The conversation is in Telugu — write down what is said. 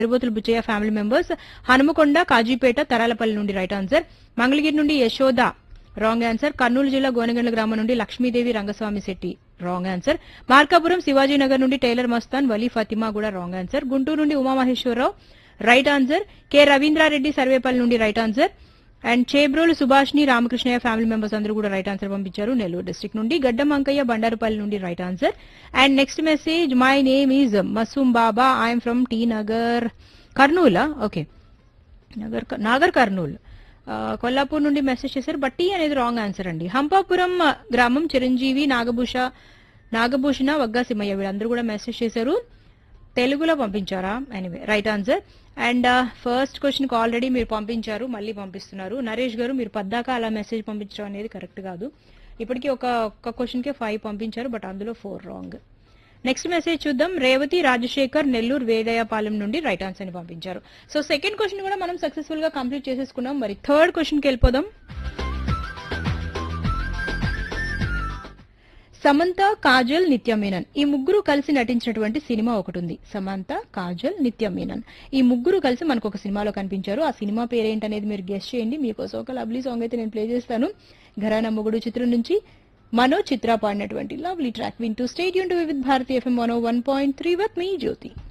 తిరుబోతుల బుచ్చయ్య ఫ్యామిలీ మెంబర్స్ హనుమకొండ కాజీపేట తరాలపల్లి నుండి రైట్ ఆన్సర్ మంగళగిరి నుండి యశోద రాంగ్ ఆన్సర్ కర్నూలు జిల్లా గోనగండ్ల గ్రామం నుండి లక్ష్మీదేవి రంగస్వామి శెట్టి రాంగ్ ఆన్సర్ మార్కాపురం శివాజీనగర్ నుండి టైలర్ మస్తాన్ వలీ ఫతిమా కూడా రాంగ్ ఆన్సర్ గుంటూరు నుండి Umamaheswararao right answer K Ravindrareddy Sarvepalli నుండి right answer and Chebrolu Subhashini Ramakrishnaiah family members అందరూ కూడా రైట్ ఆన్సర్ పంపించారు నెల్లూరు డిస్ట్రిక్ట్ నుండి గడ్డం అంకయ్య బండారుపల్లి నుండి right answer and next message my name is Masoom Baba I'm from T Nagar కర్నూలా ఓకే నగర్ నాగర్ కర్నూల్ ఆ, కొల్లాపూర్ నుండి మెసేజ్ చేశారు బట్ టీ అనేది రాంగ్ ఆన్సర్ అండి హంపాపురం ఆ, గ్రామం చిరంజీవి నాగభూష నాగభూషణ వగ్గా సిమ్మయ్య వీళ్ళందరూ కూడా మెసేజ్ చేశారు తెలుగులో పంపించారా anyway right answer and first question కి ఆల్రెడీ మీరు పంపించారు మళ్ళీ పంపిస్తున్నారు నరేష్ గారు మీరు పద్దాక అలా మెసేజ్ పంపించడం అనేది కరెక్ట్ కాదు ఇప్పటికీ ఒక ఒక్క క్వశ్చన్ కి ఫైవ్ పంపించారు బట్ అందులో ఫోర్ రాంగ్ నెక్స్ట్ మెసేజ్ చూద్దాం రేవతి రాజశేఖర్ నెల్లూరు వేదయపాలెం నుండి రైట్ ఆన్సర్ ని పంపించారు సో సెకండ్ క్వశ్చన్ కూడా మనం సక్సెస్ఫుల్ గా కంప్లీట్ చేసేసుకున్నాం మరి థర్డ్ క్వశ్చన్ కి వెళ్ళిపోదాం సమంత కాజల్ నిత్య మీనన్ ఈ ముగ్గురు కలిసి నటించినటువంటి సినిమా ఒకటి ఉంది సమంత కాజల్ నిత్య మీనన్ ఈ ముగ్గురు కలిసి మనకు ఒక సినిమాలో కనిపించారు ఆ సినిమా పేరేంటనేది మీరు గెస్ట్ చేయండి మీకోసం ఒక లవ్లీ సాంగ్ అయితే నేను ప్లే చేస్తాను ఘరానా మొగుడు చిత్రం నుంచి మనో చిత్ర పాడినటువంటి లవ్లీ ట్రాక్ వింటూ stadium to with Bharati FM one one point three with me Jyothi